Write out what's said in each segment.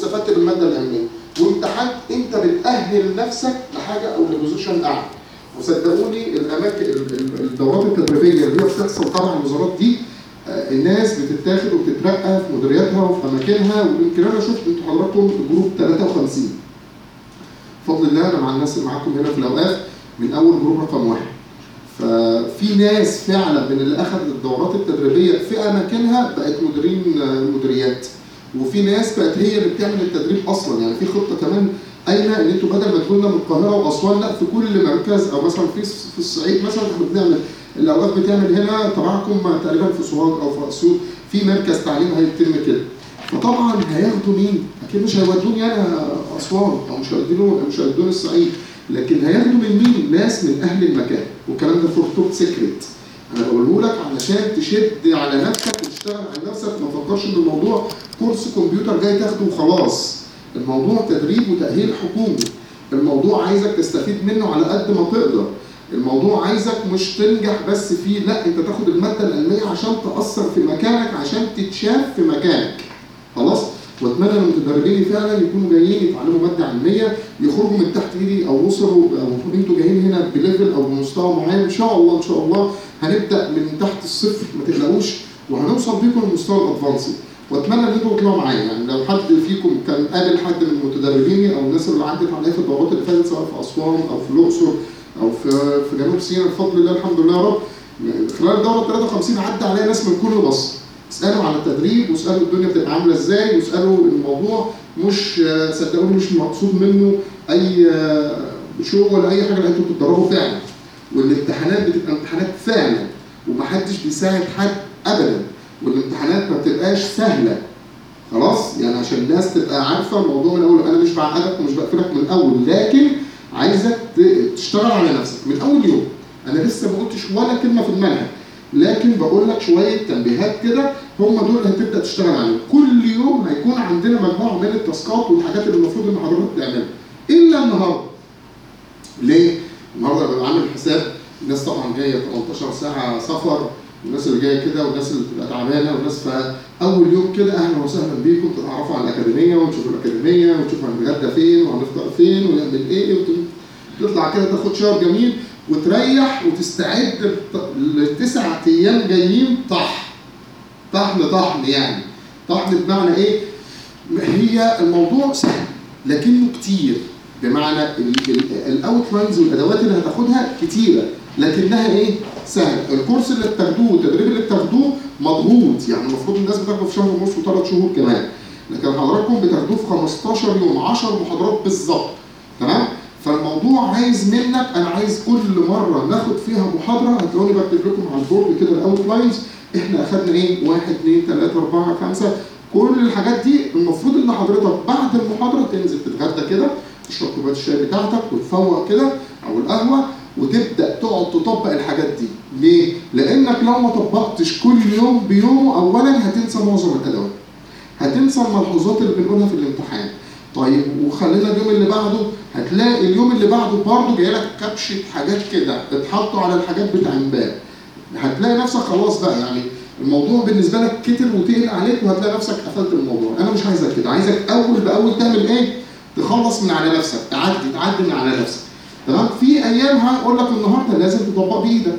واستفدت بالماده العلميه وامتحنت انت بتاهل نفسك لحاجه او لبوزيشن اعلى وصدقوني الاماكن ال- ال- الدورات التدريبيه اللي هي بتحصل طبعا الوزارات دي آه، الناس بتتاخد وبتترقى في مديرياتها وفي اماكنها ويمكن انا شفت انتوا حضراتكم جروب 53 بفضل الله انا مع الناس اللي معاكم هنا في الاوقاف من اول جروب رقم واحد ففي ناس فعلا من اللي اخذت الدورات التدريبيه في اماكنها بقت مديرين آه، مديريات وفي ناس بقت هي اللي بتعمل التدريب اصلا يعني في خطه كمان قايله ان انتوا بدل ما تقولنا من القاهره واسوان لا في كل مركز او مثلا في في الصعيد مثلا احنا بنعمل الاوقاف بتعمل هنا تبعكم تقريبا في سوهاج او في اسيوط في مركز تعليم هيتم كده فطبعا هياخدوا مين؟ اكيد مش هيودوني انا اسوان او مش هيودوني مش هيودوني الصعيد لكن هياخدوا من مين؟ ناس من اهل المكان والكلام ده فور توب سيكريت انا بقوله لك علشان تشد على نفسك وتشتغل على نفسك ما تفكرش ان الموضوع كورس كمبيوتر جاي تاخده وخلاص الموضوع تدريب وتاهيل حكومي الموضوع عايزك تستفيد منه على قد ما تقدر الموضوع عايزك مش تنجح بس فيه لا انت تاخد الماده العلميه عشان تاثر في مكانك عشان تتشاف في مكانك خلاص واتمنى ان المتدربين فعلا يكونوا جايين يتعلموا ماده علميه يخرجوا من تحت ايدي او وصلوا او انتوا جايين هنا بليفل او بمستوى معين ان شاء الله ان شاء الله هنبدا من تحت الصفر ما تقلقوش وهنوصل بيكم للمستوى الادفانسي واتمنى ان انتوا تطلعوا معايا يعني لو حد فيكم كان قابل حد من متدربيني او الناس اللي عدت عليا في الدورات اللي فاتت سواء في اسوان او في الاقصر او في في جنوب سيناء بفضل الله الحمد لله يا رب خلال الدوره 53 عدى عليا ناس من كل مصر اسالوا على التدريب واسالوا الدنيا بتبقى عامله ازاي واسالوا الموضوع مش آه، صدقوني مش مقصود منه اي آه، شغل ولا اي حاجه لا انتوا بتتدربوا فعلا والامتحانات بتبقى امتحانات فعلا ومحدش بيساعد حد ابدا والامتحانات ما بتبقاش سهله خلاص يعني عشان الناس تبقى عارفه الموضوع من الاول انا مش بعقدك ومش بقفلك من الاول لكن عايزك ت- تشتغل على نفسك من اول يوم انا لسه ما قلتش ولا كلمه في المنهج لكن بقول لك شويه تنبيهات كده هم دول اللي هتبدا تشتغل عليهم كل يوم هيكون عندنا مجموعه من التاسكات والحاجات اللي المفروض ان حضرتك تعملها الا النهارده ليه؟ النهارده ببقى عامل حساب الناس طبعا جايه 18 ساعه سفر والناس اللي جايه كده والناس اللي بتبقى تعبانه والناس فاول يوم كده اهلا وسهلا بيكم تتعرفوا على الاكاديميه وتشوفوا الاكاديميه وتشوفوا هنتغدى فين وهنفطر فين ونعمل ايه وت- تطلع كده تاخد شاور جميل وتريح وتستعد للت- للتسع ايام جايين طح طحن طحن يعني طحن بمعنى ايه؟ هي الموضوع سهل لكنه كتير بمعنى الاوتلاينز والادوات اللي هتاخدها كتيره لكنها ايه؟ سهله الكورس اللي بتاخدوه التدريب اللي بتاخدوه مضغوط يعني المفروض الناس بتاخده في شهر ونص وثلاث شهور كمان لكن حضراتكم بتاخدوه في 15 يوم 10 محاضرات بالظبط تمام؟ فالموضوع عايز منك انا عايز كل مره ناخد فيها محاضره هتلاقوني بكتب لكم على البورد كده الاوتلاينز احنا اخدنا ايه؟ واحد اثنين ثلاثه اربعه خمسه كل الحاجات دي المفروض ان حضرتك بعد المحاضره تنزل تتغدى كده تشرب كوبايه الشاي بتاعتك وتفوق كده او القهوه وتبدا تقعد تطبق الحاجات دي ليه؟ لانك لو ما طبقتش كل يوم بيومه اولا هتنسى معظم الادوات هتنسى الملحوظات اللي بنقولها في الامتحان طيب وخلينا اليوم اللي بعده هتلاقي اليوم اللي بعده برضه جاي لك كبشه حاجات كده اتحطوا على الحاجات بتاع امبارح هتلاقي نفسك خلاص بقى يعني الموضوع بالنسبه لك كتر وتقل عليك وهتلاقي نفسك قفلت الموضوع انا مش عايزك كده عايزك اول باول تعمل ايه تخلص من على نفسك تعدي تعدي من على نفسك تمام في ايام هقول لك النهارده لازم تطبق بايدك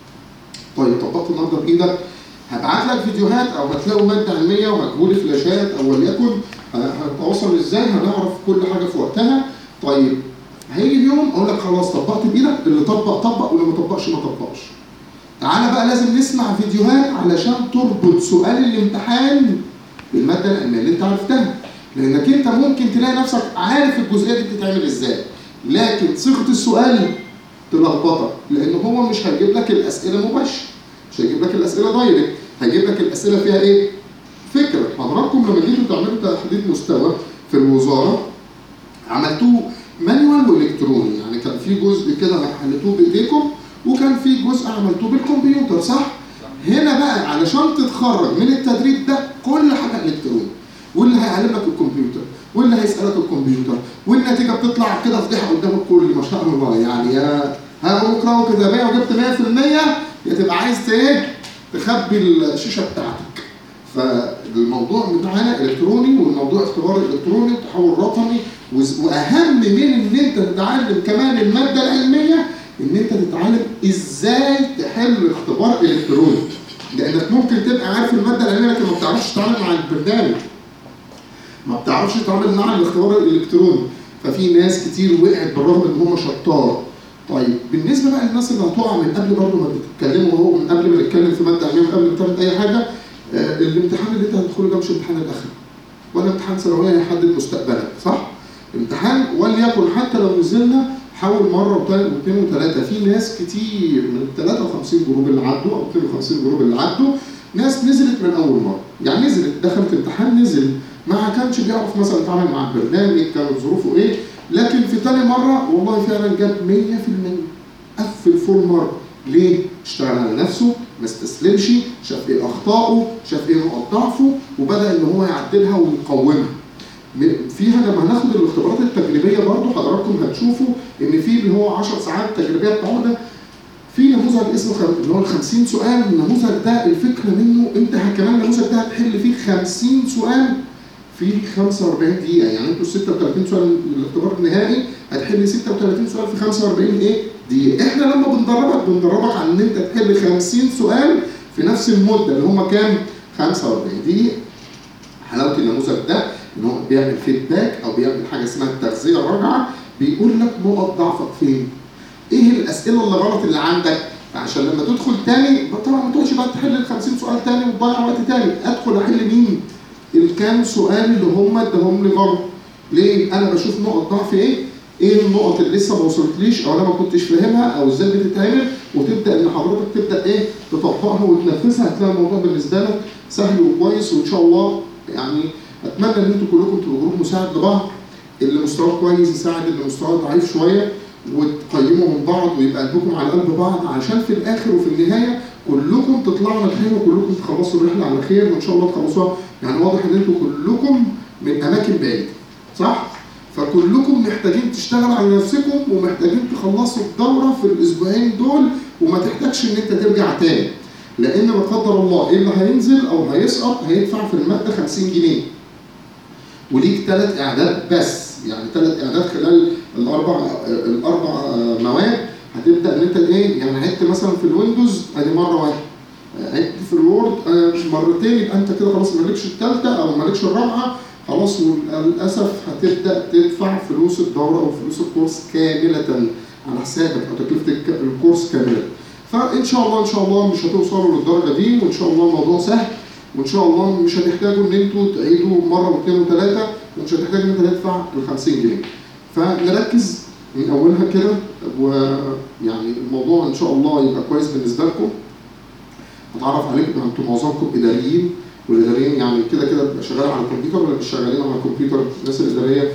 طيب طبقت النهارده بايدك هبعت لك فيديوهات او هتلاقوا ماده علميه وهتجيبوا لي فلاشات او وليكن هنتواصل ازاي هنعرف كل حاجه في وقتها طيب هيجي اليوم اقول لك خلاص طبقت بايدك اللي طبق طبق واللي ما طبقش ما طبقش تعالى بقى لازم نسمع فيديوهات علشان تربط سؤال الامتحان بالماده العلميه اللي انت عرفتها لانك انت ممكن تلاقي نفسك عارف الجزئيه دي بتتعمل ازاي لكن صيغه السؤال تلخبطك لان هو مش هيجيب لك الاسئله مباشره مش هيجيب لك الاسئله دايركت هيجيب لك الاسئله فيها ايه فكره حضراتكم لما جيتوا تعملوا تحديد مستوى في الوزاره عملتوه مانوال والكتروني يعني كان في جزء كده حلتوه بايديكم وكان في جزء عملتوه بالكمبيوتر صح؟ هنا بقى علشان تتخرج من التدريب ده كل حاجه الكتروني واللي هيعلمك الكمبيوتر واللي هيسالك الكمبيوتر والنتيجه بتطلع كده فضيحه قدام الكل ما شاء الله يعني يا ها بكره وكده وجبت 100% يا تبقى عايز ايه؟ تخبي الشاشه بتاعتك فده الموضوع بتاعنا الكتروني والموضوع اختبار الكتروني وتحول رقمي وز- واهم من ان انت تتعلم كمان الماده العلميه ان انت تتعلم ازاي تحل اختبار الكتروني لانك ممكن تبقى عارف الماده العلميه لكن ما بتعرفش تتعامل مع البرنامج ما بتعرفش تتعامل مع الاختبار الالكتروني ففي ناس كتير وقعت بالرغم ان هم شطار طيب بالنسبه بقى للناس اللي هتقع من قبل برضه ما تتكلموا وهو من قبل ما نتكلم في ماده علميه من قبل ما تعمل اي حاجه آه الامتحان اللي انت هتدخله ده مش امتحان الاخر ولا امتحان ثانويه هيحدد مستقبلك صح؟ امتحان وليكن حتى لو نزلنا حاول مره وثاني واثنين وثلاثه في ناس كتير من ال 53 جروب اللي عدوا او 52 جروب اللي عدوا ناس نزلت من اول مره يعني نزلت دخلت امتحان نزل ما كانش بيعرف مثلا يتعامل مع البرنامج كانت ظروفه ايه لكن في تاني مره والله فعلا جاب 100% قفل فول مره ليه؟ اشتغل على نفسه ما استسلمش شاف ايه اخطائه شاف ايه نقط ضعفه وبدا ان هو يعدلها ويقومها م- فيها لما هناخد الاختبارات التجريبيه برضو حضراتكم هتشوفوا ان في اللي هو 10 ساعات تجريبيه بتاعنا في نموذج اسمه خم- اللي هو ال 50 سؤال النموذج ده الفكره منه انت ه- كمان النموذج ده هتحل فيه 50 سؤال في 45 دقيقه يعني انتوا 36 سؤال الاختبار النهائي هتحل 36 سؤال في 45 ايه دقيقه احنا لما بندربك بندربك على ان انت تحل 50 سؤال في نفس المده اللي هم كام 45 دقيقه حلاوه النموذج ده ان هو بيعمل فيدباك او بيعمل حاجه اسمها التغذيه الراجعه بيقول لك نقط ضعفك فين ايه الاسئله اللي غلط اللي عندك عشان لما تدخل تاني طبعا ما تقعدش بقى تحل ال 50 سؤال تاني وتضيع وقت تاني ادخل احل مين الكام سؤال اللي هم اداهم لي غلط ليه انا بشوف نقط ضعف ايه ايه النقط اللي لسه ما وصلتليش او انا ما كنتش فاهمها او ازاي بتتعمل وتبدا ان حضرتك تبدا ايه تطبقها وتنفذها هتلاقي الموضوع بالنسبه لك سهل وكويس وان شاء الله يعني اتمنى ان انتوا كلكم تبقوا جروب مساعد لبعض اللي مستواه كويس يساعد اللي مستواه ضعيف شويه وتقيموا من بعض ويبقى قلبكم على قلب بعض عشان في الاخر وفي النهايه كلكم تطلعوا ناجحين وكلكم تخلصوا الرحله على خير وان شاء الله تخلصوها يعني واضح ان انتوا كلكم من اماكن بعيده صح؟ فكلكم محتاجين تشتغلوا على نفسكم ومحتاجين تخلصوا الدوره في الاسبوعين دول وما تحتاجش ان انت ترجع تاني لان لا قدر الله ايه اللي هينزل او هيسقط هيدفع في الماده 50 جنيه وليك ثلاث اعداد بس يعني ثلاث اعداد خلال الاربع الاربع مواد هتبدا ان انت ايه يعني عدت مثلا في الويندوز ادي مره واحده عدت في الوورد آه، مرتين يبقى انت كده خلاص مالكش الثالثه او مالكش الرابعه خلاص للاسف هتبدا تدفع فلوس الدوره او فلوس الكورس كامله على حسابك او تكلفه الك- الكورس كامله فان شاء الله ان شاء الله مش هتوصلوا للدرجه دي وان شاء الله الموضوع سهل وان شاء الله مش هتحتاجوا ان انتوا تعيدوا مره واثنين وثلاثه ومش هتحتاج ان انت تدفع ال 50 جنيه فنركز من اولها كده ويعني الموضوع ان شاء الله يبقى كويس بالنسبه لكم اتعرف عليكم انتم معظمكم اداريين والاداريين يعني كده كده بيبقى شغال على الكمبيوتر ولا مش شغالين على الكمبيوتر الناس الاداريه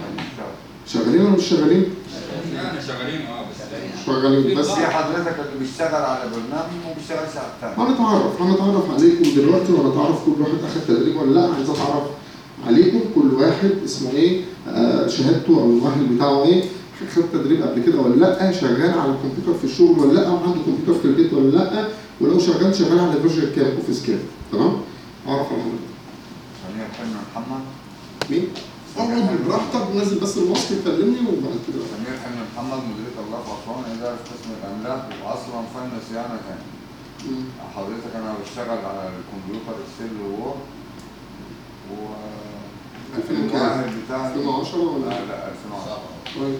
شغالين ولا مش شغالين؟ احنا شغالين اه بس شغالين بس في حضرتك اللي بيشتغل على برنامج وما بيشتغلش على الثاني هنتعرف هنتعرف عليكم دلوقتي وهنتعرف كل واحد اخد تدريب ولا لا عايز اتعرف عليكم كل واحد اسمه ايه آه شهادته او المؤهل بتاعه ايه خد تدريب قبل كده ولا لا شغال على الكمبيوتر في الشغل ولا لا وعنده كمبيوتر في البيت ولا لا ولو شغال شغال على فيرجن كام اوفيس كام تمام اعرف على حضرتك سمير حلمي محمد مين؟ اقعد براحتك نزل بس الماسك كلمني وبعد كده سمير حلمي محمد مديرية الله في أسوان إدارة قسم الأملاك وأصلا فن صيانة تاني مم. حضرتك أنا بشتغل على الكمبيوتر اكسل وورد و 2000 كام؟ المؤهل بتاعي 2010 ولا؟ لا لا 2010 طيب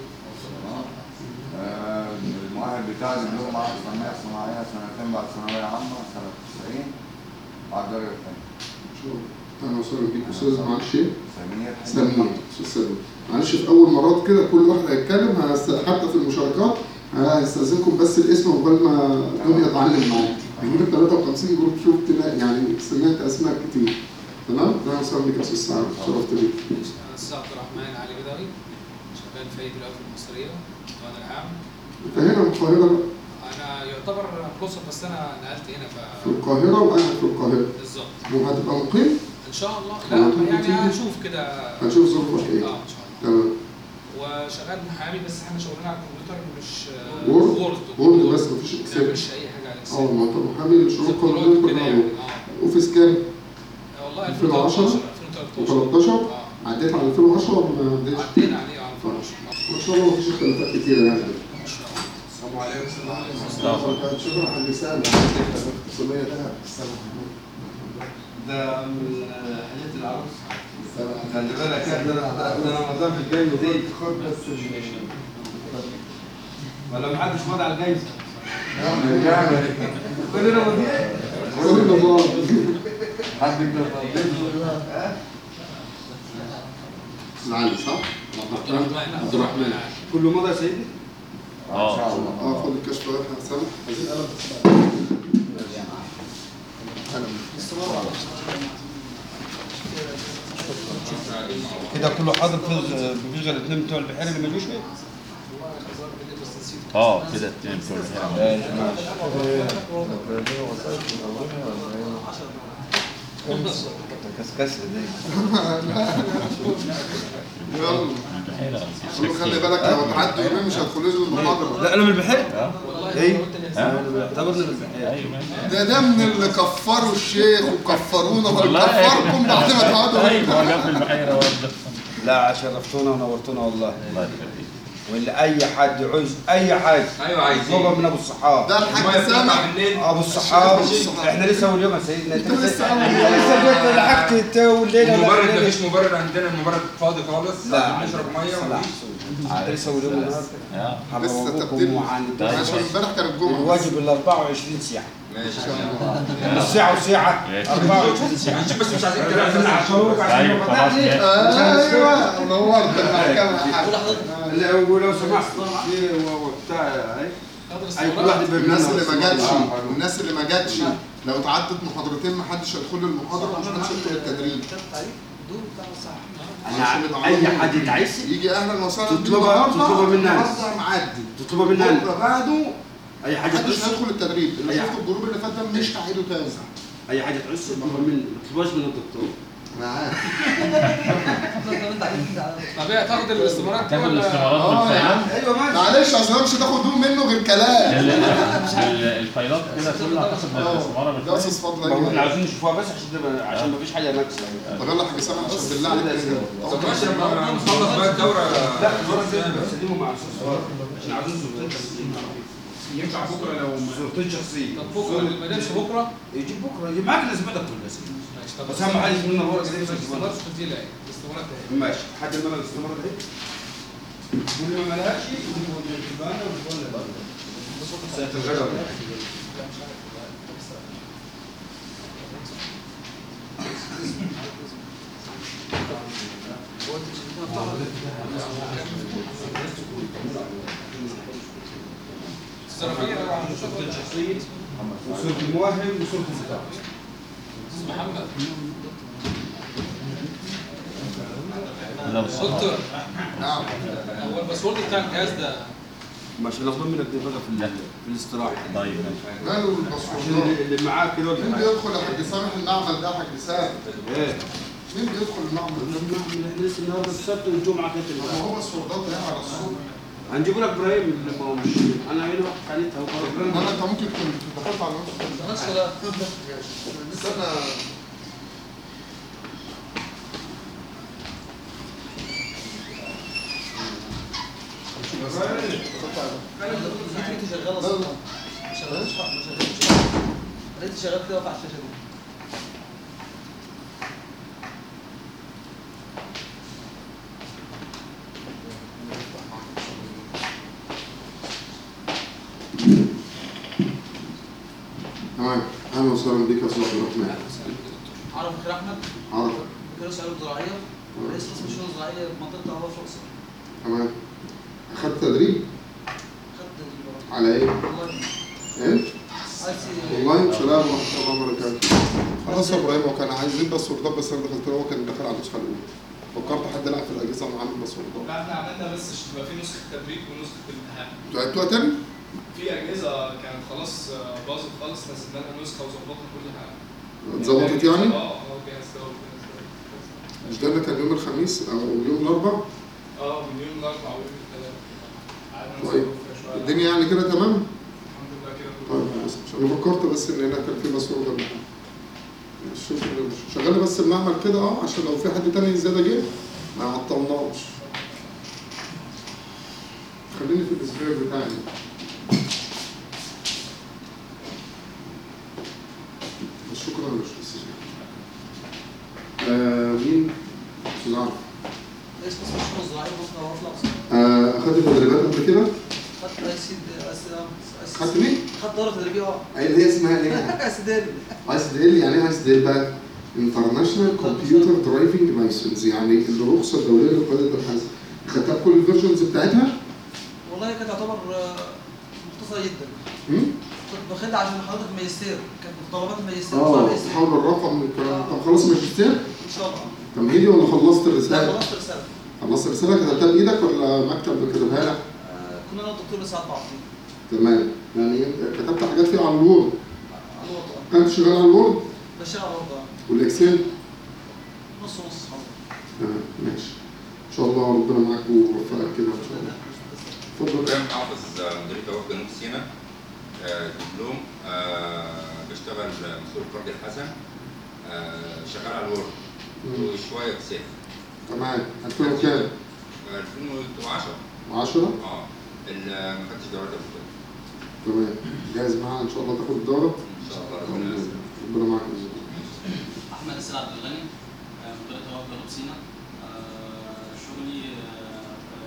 آه، المؤهل بتاعي دبلوم معهد فنية صناعية سنتين بعد ثانوية عامة سنة 90 بعد الدرجة الثانية ان شاء الله اهلا وسهلا بيك استاذ معلش ايه؟ سمير حلمي سمير محمد. استاذ سمير معلش في اول مرات كده كل واحد هيتكلم هست- حتى في المشاركات هستاذنكم بس الاسم عقبال ما الدنيا اتعلم معاك عندك 53 جروب شفت لا- يعني سمعت اسماء كتير تمام؟ اهلا وسهلا بيك يا استاذ سعد شرفت بيك أستاذ عبد الرحمن علي بدوي شغال في هيئة الأوقاف المصرية الديوان العام انت هنا من القاهره بقى أنا يعتبر كوسة بس أنا نقلت هنا في ف القاهره وانا في القاهره بالظبط وهتبقى مقيم إن شاء الله خلاص، لا تيجي. يعني هشوف كده هنشوف ظروفك ايه اه إن شاء الله تمام وشغال محامي بس احنا شغلنا على الكمبيوتر مش وورد؟ وورد وورد بس مفيش ما اكسل بنعملش أي حاجة على اه الإكسل ما انت محامي الشروط زفرات قانونيه وكده كلها يعني اوفيس كام؟ اه والله 2010 2013 و13 اه عديت على 2010 ولا ما عديتش؟ عدينا عليه اه 2010 ما شاء الله مفيش اختلافات كتيرة يعني ما شاء الله السلام عليكم شكرا على المثال اقتصادية ده ده من حاجات العروس خلي بالك ده انا ده انا مدام في الجايزه دي خد بس ولا محدش مضى على الجايزه كلنا مضيين كلنا بعض حد يقدر علي صح؟ عبد الرحمن عبد الرحمن كله مضى يا سيدي؟ اه ان شاء الله اه خد الكشف ده يا سامح عايزين قلم بس قلم كده كله حاضر في في غير الاثنين بتوع البحيره اللي ما جوش فيه؟ اه كده اتنين بتوع الهرم. كسكسه دي يلا البحيرة قول له خلي بالك لو تعدوا يومين مش هتدخلوا له المحاضرة لا انا من البحيره والله ايه ها؟ اعتبرني من البحيره ايوه ماشي. ده ده من اللي كفروا الشيخ وكفرونا والله وكفركم بعد ما تقعدوا ايوه هو جنب البحيرة برضه لا شرفتونا ونورتونا والله الله يخليك ولا اي حد يعوز اي حاجه ايوه عايزين يطلبها من ابو الصحاب ده الحاج سامح بالليل ابو الصحاب أبو الصحاب. احنا لسه اول يوم يا سيدنا انت أنت لسه لسه أول يوم. لسه جيت لحقت التو الليله المبرد الليلة. مفيش مبرد عندنا المبرد فاضي خالص لا عايزين نشرب ميه لا. ومفيش انت لسه اول يوم النهارده اه لسه حرموكم تبديل وعندكم عشان امبارح كان الجمعة الواجب ال 24 ساعه ماشي مش ساعه وساعه ماشي. 24 ساعه هنشوف بس مش عايزين كلام عايزين نعشروك عشان طيب ما خلاص فتحني. ماشي ايوه نورت المحكمة يا حاج لا ولو سمحت في بتاع اهي اي كل واحد يبقى الناس مننا اللي ما جاتش آه. الناس اللي ما جاتش لو اتعدت محاضرتين ما حدش هيدخل المحاضرة مش محدش هيدخل التدريب انا اي حد يتعس يجي اهلا وسهلا تطلبها- النهاردة- تطلبها من الناس. النهارده معدي تطلبها مننا بكره بعده اي حاجه محدش تعس هيدخل التدريب اللي أي شفت حاجة. الجروب اللي فات ده مش هعيده تاني اي حاجه تعس تطلبها مني ما تطلبهاش من الدكتور انا عارف طب ايه هتاخد الاستمارات دي تاخد ولا الاستمارات والفايلات ايوه ماشي معلش اصل انا مش هتاخد دول منه غير كلام ال- ال- الفايلات كده كلها هتاخد الاستمارة ده بالفايل استاذ فضل ما هو احنا أيوة. عايزين نشوفها بس عشان تبقى- عشان ما فيش حاجه ناقصه طب يلا يا حاج سامح عشان بالله عليك طب ماشي لما نخلص بقى الدوره لا المره دي بسلمه مع الاستاذ عشان عايزين صورتين شخصيين ينفع بكره لو صورتين شخصيين طب بكره ما نمشي بكره يجيب بكره يجيب معاك لازمتك كلها سنة. ماشي طب بس اهم حاجه مننا الورقه دي الاستمارات دي لا الاستمارات اهي ماشي حد ملا الاستماره دي واللي ما ملهاش يبقى انا ولا ساعه الغداء ولا استاذ رفيع صورتين شخصيه وصوره الموهم وصوره الزكاه استاذ محمد لو دكتور نعم هو الباسورد بتاع الجهاز ده مش هناخد منك دي بقى في, ال- في الاستراحه طيب ماشي ماله عشان الباسورد اللي- اللي معاك كده مين بيدخل يا حاج سامح المعمل ده يا حاج سامح ايه مين بيدخل المعمل ده؟ احنا لسه النهارده السبت والجمعه كانت ما هو السردات ده على الصبح هنجيب لك ابراهيم اللي ما هو مش انا عامل وقت عليتها انما انت ممكن كنت دخلت على نفسك استنى انت شغال لا اصلا لا ما شغالش ما شغالش لقيت شغال كده واقف على الشاشه دي تمام اهلا وسهلا بك يا استاذ عبد الرحمن عرف خير احمد عرف رئيس علوم زراعيه رئيس قسم الشؤون الزراعيه في منطقه الهواء في الاقصر تمام اخدت تدريب خدت ال- على ايه؟ والله ايه؟ عايز والله السلام ورحمه الله وبركاته خلاص يا ابراهيم هو كان عايزين بس وردات بس انا دخلت له هو كان داخل على النسخه الاولى فكرت حد يلعب في الاجهزه وعامل بس وردات لا احنا عملنا بس عشان تبقى في نسخه تدريب ونسخه امتحان لعبتوها تاني؟ في اجهزه كانت خلاص آه، باظت خالص نزلنا لها نسخه وظبطنا كل حاجه اتظبطت يعني؟ اه اه جهاز ده وجهاز ده. مش ده اللي كان يوم الخميس او يوم الاربعاء اه من يوم الاربعاء ويوم الثلاث قعدنا طيب. نظبط فيها شوية. الدنيا يعني كده تمام؟ الحمد لله كده طيب كله خلاص عشان انا فكرت بس ان هنا كان في بس وردة شوف شغال بس المعمل كده اه عشان لو في حد تاني زياده جه ما عطلناش خليني في الاسبوع بتاعي شكرا يا باشمهندس آه مين؟ استاذ عمرو رئيس قسم الشؤون الزراعيه ومصنع وافلاكس آه اخدت تدريبات قبل كده؟ خدت اي سي خدت مين؟ خدت دوره تدريبيه اه اللي هي اسمها ايه؟ اي سي دي ايس دي ال يعني ايه ايس دي ال بقى؟ انترناشونال كمبيوتر درايفنج لايسنس يعني الرخصه الدوليه لقياده الحاسب خدتها بكل الفيرجنز بتاعتها؟ والله كانت تعتبر آه، مختصره جدا مم؟ كنت باخدها عشان حضرتك ماجستير كانت متطلبات الماجستير اه بتاع الماجستير. تحول الرقم من الكلام طب خلاص ماجستير؟ ان شاء الله تمهيدي ولا خلصت لا الرساله؟ خلصت رساله خلصت الرساله كتبتها بايدك ولا مكتب كتبها لك؟ آه، كنا انا والدكتور لسه بعض تمام يعني انت كتبت حاجات فيها على الوورد على الوضع انت شغال على الوورد بشتغل على الوضع والاكسل؟ نص ونص حاضر تمام ماشي ان شاء الله ربنا معاك ويوفقك كده ان شاء الله اتفضل ابراهيم حافظ مديريه اوقاف جنوب سيناء آه، دبلوم آه، بشتغل مسؤول فرج الحسن آه، شغال على الوورد مم. وشويه اكسل تمام 2000 كام؟ 2010 10 اه ال- ما خدتش دورات قبل كده تمام جاهز معانا ان شاء الله تاخد الدوره ان شاء الله ربنا ييسر. ربنا معاك ان شاء الله احمد السيد عبد الغني آه، مديرية هواء جنوب سيناء آه، شغلي آه،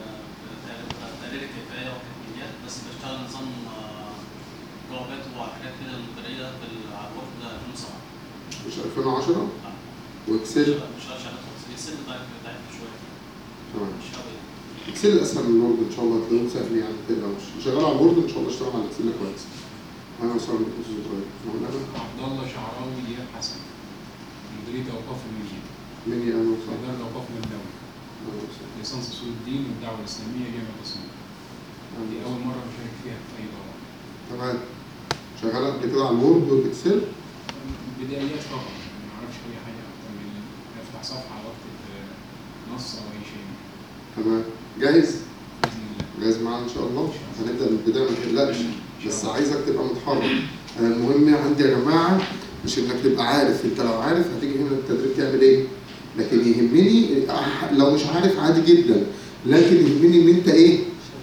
آه، في تقرير الكفايه والتكميليات بس بشتغل نظام آه، جوابات وحاجات كده المديريه في العقود ده 2007 مش 2010 واكسل مش عارف شغال خالص السن ضعيف ضعيف شويه تمام مش قوي اكسل اسهل من الوورد ان شاء الله هتلاقيه سهل يعني ما تقلقش شغال على الوورد ان شاء الله اشتغل على الاكسل كويس انا وصار بك استاذ ابراهيم مولانا عبد الله شعراوي دياب حسن مديرية أوقاف المنيا مني انا وصار إدارة الأوقاف الندوي ليسانس أصول الدين والدعوة الإسلامية جامعة أسوان دي أول مرة بشارك فيها في أي دورة تمام شغال قبل كده على الوورد والاكسل بدايات فقط ما أعرفش أي حاجة أكتر من أفتح صفحة وأكتب آه، نص أو أي شيء تمام جاهز بإذن الله جاهز معانا ان شاء الله هنبدا من البدايه ما تقلقش بس عايزك تبقى متحرك انا المهم عندي يا جماعه مش انك تبقى عارف انت لو عارف هتيجي هنا التدريب تعمل ايه لكن يهمني لو مش عارف عادي جدا لكن يهمني ان انت ايه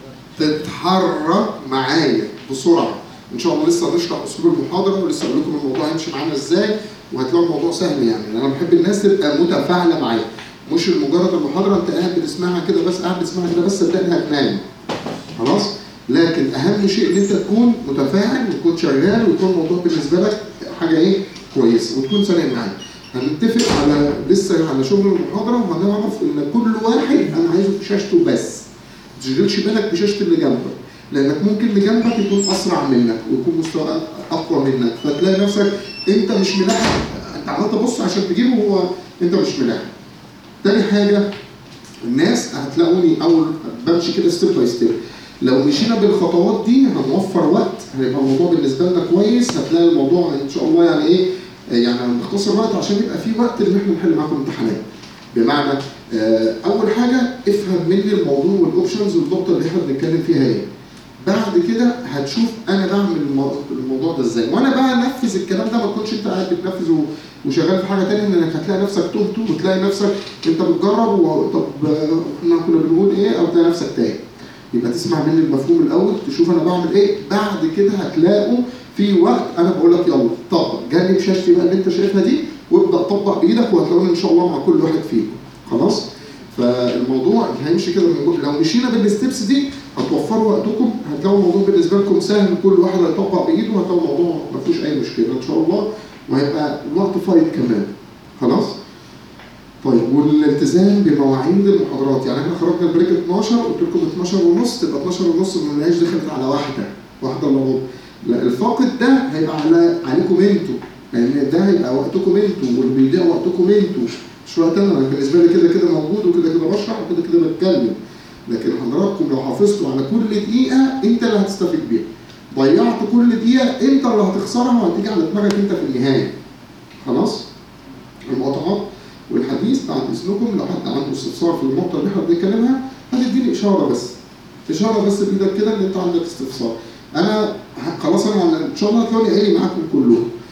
تتحرك معايا بسرعه ان شاء الله لسه هنشرح اسلوب المحاضره ولسه اقول لكم الموضوع هيمشي معانا ازاي وهتلاقوا الموضوع سهل يعني انا بحب الناس تبقى متفاعله معايا مش مجرد المحاضره انت قاعد بتسمعها كده بس قاعد بتسمعها كده بس صدقني هتنام خلاص لكن اهم شيء ان انت تكون متفاعل وتكون شغال ويكون الموضوع بالنسبه لك حاجه ايه كويسه وتكون سلام معايا هنتفق على لسه على شغل المحاضره وهنعرف ان كل واحد انا عايزه في شاشته بس ما تشغلش بالك بشاشه اللي جنبك لانك ممكن اللي جنبك يكون اسرع منك ويكون مستوى اقوى منك فتلاقي نفسك انت مش ملاحق انت عمال تبص عشان تجيبه وهو انت مش ملاحق تاني حاجه الناس هتلاقوني اول بمشي كده ستيب باي ستيب لو مشينا بالخطوات دي هنوفر وقت هيبقى الموضوع بالنسبه لنا كويس هتلاقي الموضوع ان شاء الله يعني ايه يعني هنختصر وقت عشان يبقى في وقت ان احنا نحل معاكم امتحانات بمعنى آه، اول حاجه افهم مني الموضوع والاوبشنز والنقطه اللي احنا بنتكلم فيها ايه بعد كده هتشوف انا بعمل المو- الموضوع ده ازاي وانا بقى انفذ الكلام ده ما تكونش انت قاعد بتنفذ و- وشغال في حاجه تانية انك هتلاقي نفسك تهت وتلاقي نفسك انت بتجرب و- طب آه، احنا كنا بنقول ايه او تلاقي نفسك تايه يبقى تسمع مني المفهوم الاول تشوف انا بعمل ايه بعد كده هتلاقوا في وقت انا بقول لك يلا طبق جنب شاشتي بقى اللي انت شايفها دي وابدا طبق بايدك وهتلاقوني ان شاء الله مع كل واحد فيكم خلاص فالموضوع هيمشي كده من جوه. لو مشينا بالستبس دي هتوفروا وقتكم هتلاقوا الموضوع بالنسبه لكم سهل كل واحد هيطبق بايده وهتلاقوا الموضوع ما فيهوش اي مشكله ان شاء الله وهيبقى الوقت فايت كمان خلاص طيب والالتزام بمواعيد المحاضرات يعني احنا خرجنا البريك 12 قلت لكم 12 ونص تبقى 12 ونص ما نلاقيش دخلت على واحده واحده الا ربع لا الفاقد ده هيبقى على عليكم انتوا لان ده هيبقى وقتكم انتوا واللي بيضيع وقتكم انتوا مش وقت انا أنا بالنسبه لي كده كده موجود وكده كده بشرح وكده كده بتكلم لكن حضراتكم لو حافظتوا على كل دقيقه انت اللي هتستفيد بيها ضيعت كل دقيقه انت اللي هتخسرها وهتيجي على دماغك انت في النهايه خلاص المقاطعات والحديث بعد اذنكم لو حد عنده استفسار في النقطه اللي احنا بنتكلمها هتديني اشاره بس اشاره بس بايدك كده ان انت عندك استفسار انا ه- خلاص انا ان شاء الله هتلاقوني قايل معاكم كلهم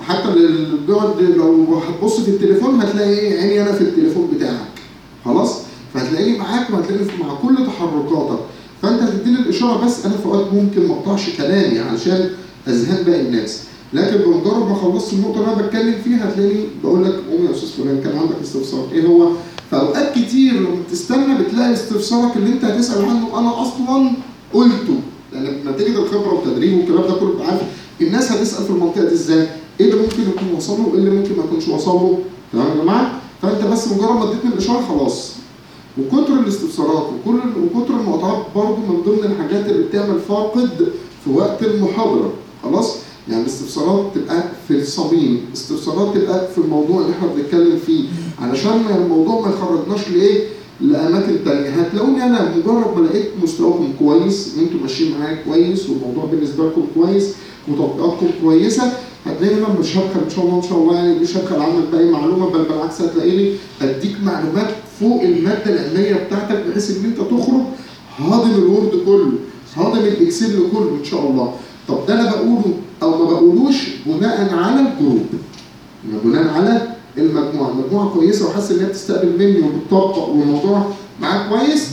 حتى اللي بيقعد لو هتبص في التليفون هتلاقي ايه عيني انا في التليفون بتاعك خلاص فهتلاقيني معاك وهتلاقيني في- مع كل تحركاتك فانت هتديني الاشاره بس انا في اوقات ممكن ما اقطعش كلامي علشان اذهان باقي الناس لكن بمجرد ما خلصت النقطه اللي انا بتكلم فيها هتلاقيني بقول لك قوم يا استاذ فلان كان عندك استفسار ايه هو فاوقات كتير لما بتستنى بتلاقي استفسارك اللي انت هتسال عنه انا اصلا قلته لان نتيجه الخبره والتدريب والكلام ده كله عارف الناس هتسال في المنطقه دي ازاي؟ ايه اللي ممكن يكون وصل له وايه اللي ممكن ما يكونش وصل له؟ تمام يا جماعه؟ فانت بس مجرد ما اديتني الاشاره خلاص وكتر الاستفسارات وكل وكتر المقاطعات برضه من ضمن الحاجات اللي بتعمل فاقد في وقت المحاضره خلاص؟ يعني الاستفسارات تبقى في الصميم، استفسارات تبقى في الموضوع اللي احنا بنتكلم فيه علشان ما الموضوع ما يخرجناش لايه؟ لاماكن تانية هتلاقوني انا مجرد ما لقيت مستواكم كويس ان انتوا ماشيين معايا كويس والموضوع بالنسبه لكم كويس وتطبيقاتكم كويسه هتلاقيني انا مش هبخل ان شاء الله ان شاء الله يعني مش هبخل عنك باي معلومه بل بالعكس هتلاقيني اديك معلومات فوق الماده العلميه بتاعتك بحيث ان انت تخرج هاضم الوورد كله هاضم الاكسل كله ان شاء الله طب ده انا بقوله او ما بقولوش بناء على الجروب بناء على المجموعه، المجموعه كويسه وحاسس ان هي بتستقبل مني وبتطبق والموضوع معاك كويس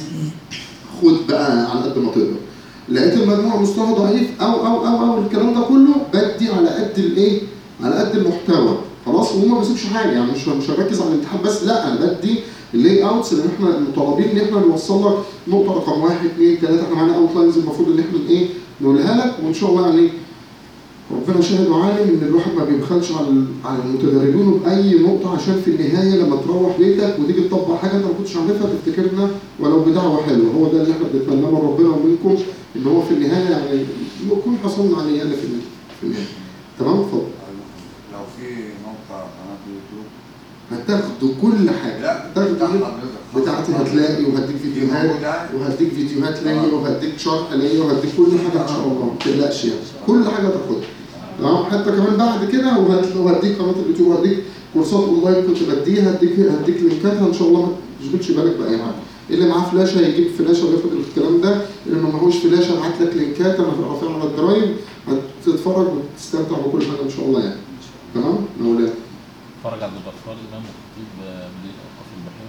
خد بقى على قد ما تقدر. لقيت المجموعه مستوى ضعيف او او او او الكلام ده كله بدي على قد الايه؟ على قد المحتوى خلاص وما بسيبش حاجه يعني مش مش هركز على الامتحان بس لا انا بدي اللاي اوتس اللي احنا مطالبين ان احنا نوصل لك نقطه رقم واحد اثنين ثلاثه احنا معانا اوت لاينز المفروض ان احنا ايه نقولها لك وان شاء الله يعني ربنا شاهد وعالم ان الواحد ما بيبخلش على على المتدربين باي نقطه عشان في النهايه لما تروح بيتك وتيجي تطبق حاجه انت ما كنتش عارفها تفتكرنا ولو بدعوه حلوه هو ده اللي احنا بنتمناه من ربنا ومنكم ان هو في النهايه يعني نكون حصلنا عليه يعني في النهايه في النهايه تمام اتفضل لو في موقع قناه اليوتيوب هتاخدوا كل حاجه لا هتاخدوا بتاع كل- حضرتك بتاعتي هتلاقي وهديك فيديوهات وهديك فيديوهات ليا وهديك شرح ليا وهديك كل حاجه ان شاء الله ما تقلقش يعني كل حاجه تاخدها تمام حتى كمان بعد كده وهت- وهديك قناه اليوتيوب وهديك كورسات اونلاين كنت بديها هديك هديك لينكاتها ان شاء الله ما تشغلش بالك باي حاجه اللي معاه فلاشه هيجيب فلاشه وياخد الكلام ده اللي ما معهوش فلاشه ابعت لك لينكات انا رافعها على الدرايف هتتفرج وتستمتع بكل حاجه ان شاء الله يعني تمام مولانا فرج عبد الغفار امام وخطيب آه، مدينه اوقاف البحيره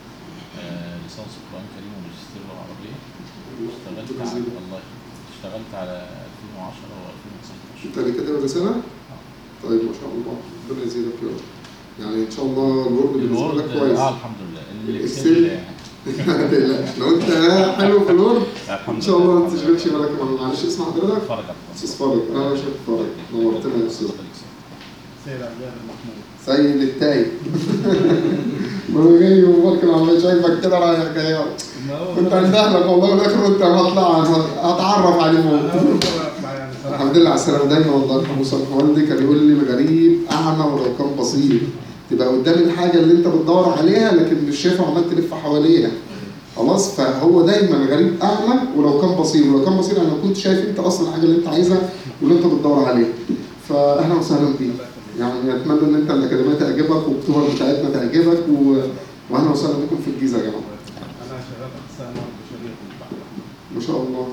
آه، ليسانس قران كريم وماجستير لغه عربيه اشتغلت على الله يخليك. اشتغلت على 2010 و2019 انت اللي كاتب الرساله؟ طيب ما شاء الله ربنا يزيدك يا رب يعني ان شاء الله الورد بالنسبه الوورد لك كويس اه الحمد لله الإكسل. الاكسل يعني ما تقلقش لو انت حلو في الورد الحمد ان شاء الله ما لله. تشغلش بالك معلش اسم حضرتك فرج عبد الغفار استاذ فاضل انا شايف فاضل نورتنا يا استاذ سيد عبد المحمود سيد التايب ما هو جاي وفكر عمال شايفك كده رايح جاي ما هو كنت هندهلك والله والاخر وانت هطلع هتعرف عليه أنا موت أول مرة أسمع يعني صراحة الحمد لله على السلامه دايما والله يرحمه صالح والدي كان يقول لي الغريب اعمى ولو كان بصير تبقى قدام الحاجه اللي انت بتدور عليها لكن مش شايفها وعمال تلف حواليها خلاص فهو دايما غريب اعمى ولو كان بصير ولو كان بصير انا كنت شايف انت اصلا الحاجه اللي انت عايزها واللي انت بتدور عليها فاهلا وسهلا بيك يعني اتمنى ان انت الاكاديميه تعجبك والكتب بتاعتنا تعجبك و... واهلا وسهلا بكم في الجيزه يا جماعه أنا شغال أقسام مواد بشرية في البحر ما شاء الله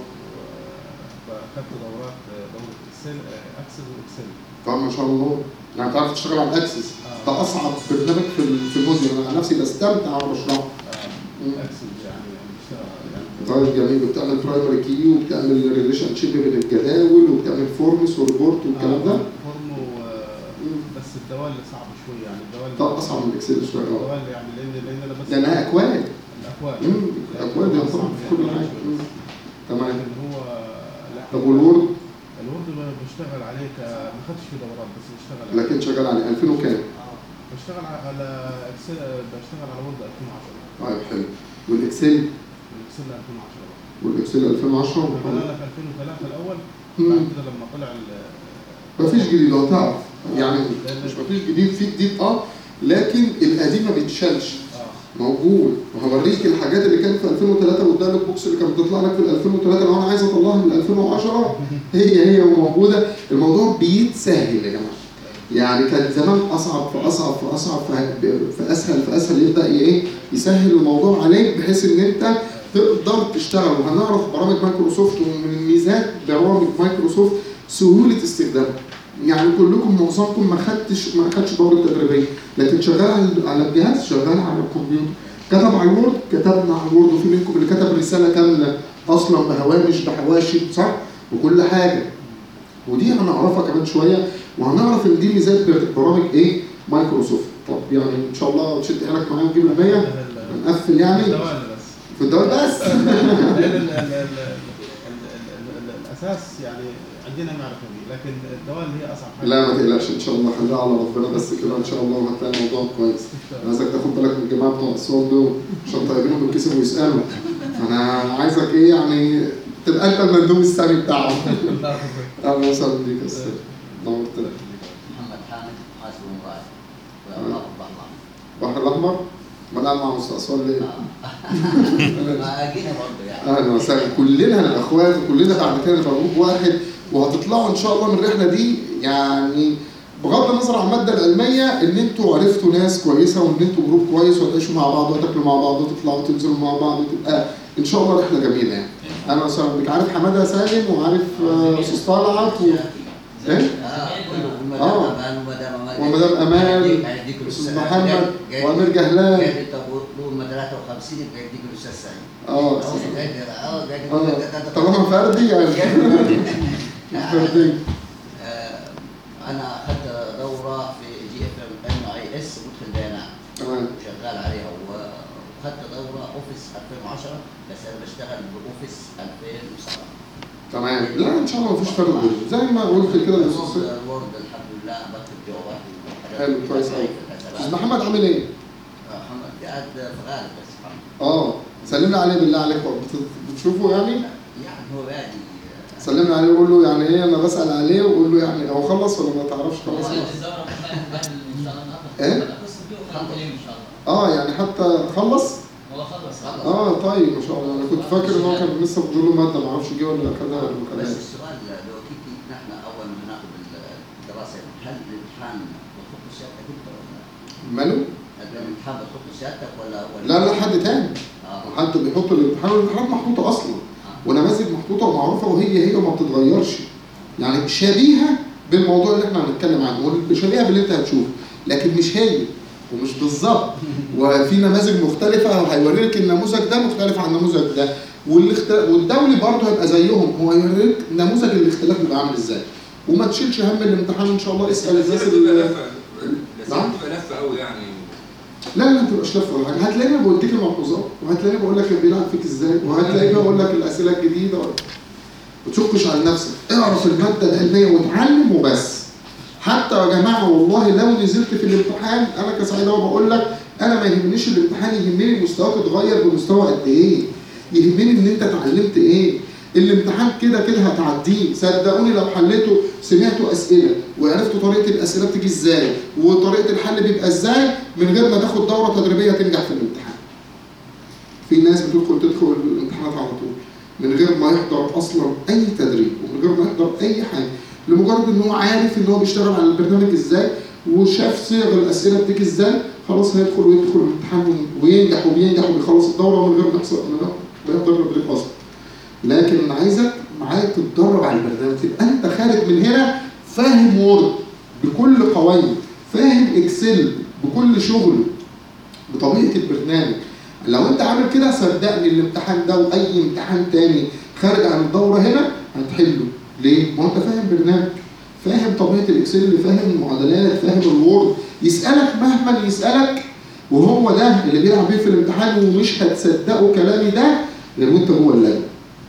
فأخدت دورات دورة إكسل أكسس وإكسل طبعا ما شاء الله يعني تعرف تشتغل على الاكسس ده اصعب برنامج في ال- في الموديل انا عن نفسي بستمتع وانا بشرحه مم. أكسس يعني بشتغل يعني طيب جميل وبتعمل برايمري كي وبتعمل ريليشن شيب بين الجداول وبتعمل فورمس وريبورت والكلام ده فورم و بس الدوال صعب شوية يعني الدوال طب اصعب من الاكسل شويه اه الدوال يعني لأن لأن أنا بس لانها اكواد الأكواد مم. اكواد يا طبعا في كل حاجه مم. تمام لكن هو لكن طب والوورد الورد بشتغل عليه ك ما خدتش فيه دورات بس بشتغل عليه لكن شغال عليه 2000 وكام؟ بشتغل على اكسل بشتغل على وورد 2010 طيب حلو والاكسل الاكسل 2010 والاكسل 2010 انا في 2003 الاول مم. بعد كده لما طلع ال مفيش جديد لو تعرف يعني مش مفيش جديد في جديد اه لكن القديم ما بيتشالش اه موجود وهوريك الحاجات اللي كانت في 2003 والدايلوج بوكس اللي كانت بتطلع لك في 2003 لو انا عايز اطلعها من 2010 هي هي وموجوده الموضوع بيتسهل يا جماعه يعني كان زمان اصعب فاصعب فاصعب ف- فاسهل فاسهل يبدا ايه يسهل الموضوع عليك بحيث ان انت تقدر تشتغل وهنعرف برامج مايكروسوفت ومن ميزات برامج مايكروسوفت سهوله استخدامها يعني كلكم معظمكم ما خدتش ما خدش دوره تدريبيه لكن شغال على- على الجهاز شغال على الكمبيوتر كتب على الوورد كتبنا على الوورد وفي منكم اللي كتب رساله كامله اصلا بهوامش بحواشي صح وكل حاجه ودي هنعرفها كمان شويه وهنعرف ان دي ميزات برامج ايه مايكروسوفت طب يعني ان شاء الله تشد حيلك معايا ونجيب المية نقفل يعني الدوال بس في الدوري بس لان ال- ال- ال- ال- ال- ال- الاساس يعني عندنا معرفه به لكن الدوال هي اصعب حاجه لا ما تقلقش ان شاء الله خليها على ربنا بس كده ان شاء الله وهتلاقي الموضوع كويس أنا عايزك تاخد بالك من الجماعه بتوع الصور دول عشان طيبينهم بالكسب ويسالوا انا عايزك ايه يعني تبقى انت المندوب السامي بتاعهم اهلا وسهلا بيك يا استاذ نورتنا محمد حامد حاسب مبارك والله بالله البحر الاحمر ما انا مع مستقصر ليه؟ ما جينا برضه يعني اهلا وسهلا كلنا هنبقى اخوات وكلنا بعد كده نبقى جروب واحد وهتطلعوا ان شاء الله من الرحله دي يعني بغض النظر عن الماده العلميه ان انتوا عرفتوا ناس كويسه وان انتوا جروب كويس وهتعيشوا مع بعض وتاكلوا مع بعض وتطلعوا وتنزلوا مع بعض وتبقى ان شاء الله رحله جميله يعني اهلا وسهلا بك عارف حماده سالم وعارف آه، استاذ طلعت و... ايه؟ اه كله آه. ومدام امان ومدام امان ومدام أمان، هيديك- هيديك استاذ الأستاذ- محمد جاي- وامير جهلان جاي طول ما 53 يبقى يديك الاستاذ سعيد اه اه جاي- اه جاي- اه طالما فردي يعني فردي آه، انا اخذت دوره في جي اف ام ام اي اس مدخل بيانات تمام شغال عليها و- وخدت دوره اوفيس 2010 بس انا بشتغل باوفيس 2007 تمام لا ان شاء الله مفيش فرق بينهم زي ما قلت كده الوورد للاستاذ الوورد الحمد لله بكتب جوابات وحاجات حلو كده كويس في قوي الحسابات. استاذ محمد عامل ايه؟ آه، محمد قاعد في غالب بس الحمد اه سلمنا عليه بالله عليك بت- بتشوفه يعني لله يعني هو قاعد سلمنا عليه وقول له يعني ايه انا بسال عليه وقول له يعني هو خلص ولا ما تعرفش خلص الدورة ان شاء الله إيه؟ اه يعني حتى خلص هو خلص اه طيب ما شاء الله انا كنت فاكر ان هو كان لسه فاضل له ماده ما اعرفش جه ولا كذا ولا بس كذا السؤال لو كنت نحن اول ما ناخذ الدراسه هل الامتحان بتحط سيادتك انت ولا ماله؟ الامتحان بتحط سيادتك ولا ولا لا لا حد تاني اه حد بيحط الامتحان والامتحانات محطوطه اصلا ونماذج محطوطه ومعروفه وهي هي وما بتتغيرش يعني شبيهه بالموضوع اللي احنا هنتكلم عنه شبيهه باللي انت هتشوفه لكن مش هي ومش بالظبط وفي نماذج مختلفه هيوري لك النموذج ده مختلف عن النموذج ده والاخت... والدولي برضه هيبقى زيهم هو هيوري لك نموذج الاختلاف بيبقى عامل ازاي وما تشيلش هم الامتحان ان شاء الله اسال الناس بتبقى اللي لفه نعم؟ نعم بتبقى لفه قوي يعني لا لا ما تبقاش لفه ولا حاجه هتلاقيني بوديك الملحوظات وهتلاقيني بقول لك كان بيلعب فيك ازاي وهتلاقيني بقول لك الاسئله الجديده ما تشكش على نفسك اعرف الماده العلميه واتعلم وبس حتى يا جماعه والله لو نزلت في الامتحان انا كسعيد اهو بقول لك انا ما يهمنيش الامتحان يهمني مستواك اتغير بمستوى قد ايه يهمني ان انت اتعلمت ايه الامتحان كده كده هتعديه صدقوني لو حليته سمعتوا اسئله وعرفتوا طريقه الاسئله بتيجي ازاي وطريقه الحل بيبقى ازاي من غير ما تاخد دوره تدريبيه تنجح في الامتحان في ناس بتدخل تدخل الامتحانات على طول من غير ما يحضر اصلا اي تدريب ومن غير ما يحضر اي حاجه لمجرد ان هو عارف ان هو بيشتغل على البرنامج ازاي وشاف صيغ الاسئله بتيجي ازاي خلاص هيدخل ويدخل الامتحان وينجح وبينجح وبيخلص الدوره من غير ما يحصل ما يحضر التدريب اصلا لكن انا عايزك معاك تتدرب على البرنامج تبقى انت خارج من هنا فاهم وورد بكل قوانين فاهم اكسل بكل شغله بطبيعه البرنامج لو انت عامل كده صدقني الامتحان ده واي امتحان تاني خارج عن الدوره هنا هتحله ليه؟ ما هو انت فاهم برنامج فاهم طبيعه الاكسل فاهم المعادلات فاهم الوورد يسالك مهما يسالك وهو ده اللي بيلعب بيه في الامتحان ومش هتصدقوا كلامي ده غير وانت جوه اللجنه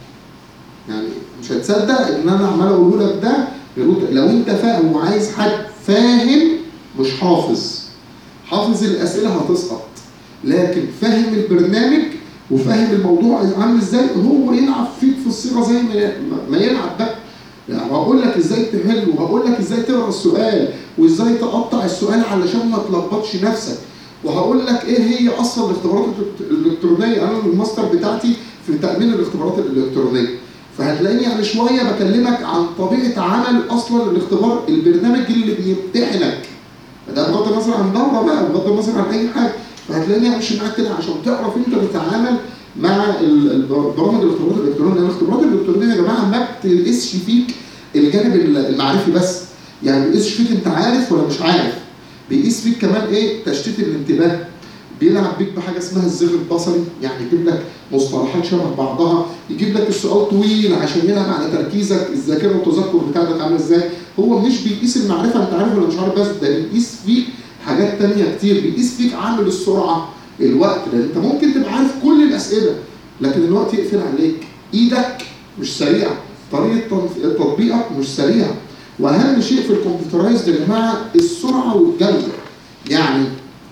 يعني مش هتصدق ان انا عمال اقوله لك ده غير وانت- لو انت فاهم وعايز حد فاهم مش حافظ حافظ الاسئله هتسقط لكن فاهم البرنامج وفاهم الموضوع عامل ازاي هو يلعب فيك في الصيغه زي ما ما يلعب بقى يعني هقول لك ازاي تحل وهقول لك ازاي تقرا السؤال وازاي تقطع السؤال علشان ما تلخبطش نفسك وهقول لك ايه هي اصلا الاختبارات الإلكت- الالكترونيه انا الماستر بتاعتي في تامين الاختبارات الالكترونيه فهتلاقيني يعني شويه بكلمك عن طبيعه عمل اصلا الاختبار البرنامج اللي بيمتحنك ده بغض النظر عن دوره بقى بغض النظر عن اي حاجه فهتلاقيني امشي معاك كده عشان تعرف انت تتعامل مع ال- ال- برامج الاختبارات الالكترونيه لان الاختبارات الالكترونيه يا جماعه ما بتقيسش فيك الجانب ال- المعرفي بس يعني ما بيقيسش فيك انت عارف ولا مش عارف بيقيس فيك كمان ايه تشتيت الانتباه بيلعب بيك بحاجه اسمها الزر البصري يعني يجيب لك مصطلحات شبه بعضها يجيب لك السؤال طويل عشان يلعب على تركيزك الذاكره والتذكر بتاعتك عامله ازاي هو مش بيقيس المعرفه انت عارف ولا مش عارف بس ده بيقيس فيك حاجات تانية كتير بيقيس فيك عامل السرعه الوقت لان انت ممكن تبقى عارف كل الاسئله لكن الوقت يقفل عليك ايدك مش سريعه طريقه تنف- تطبيقك مش سريعه واهم شيء في الكمبيوترايزد يا جماعه السرعه والجوده يعني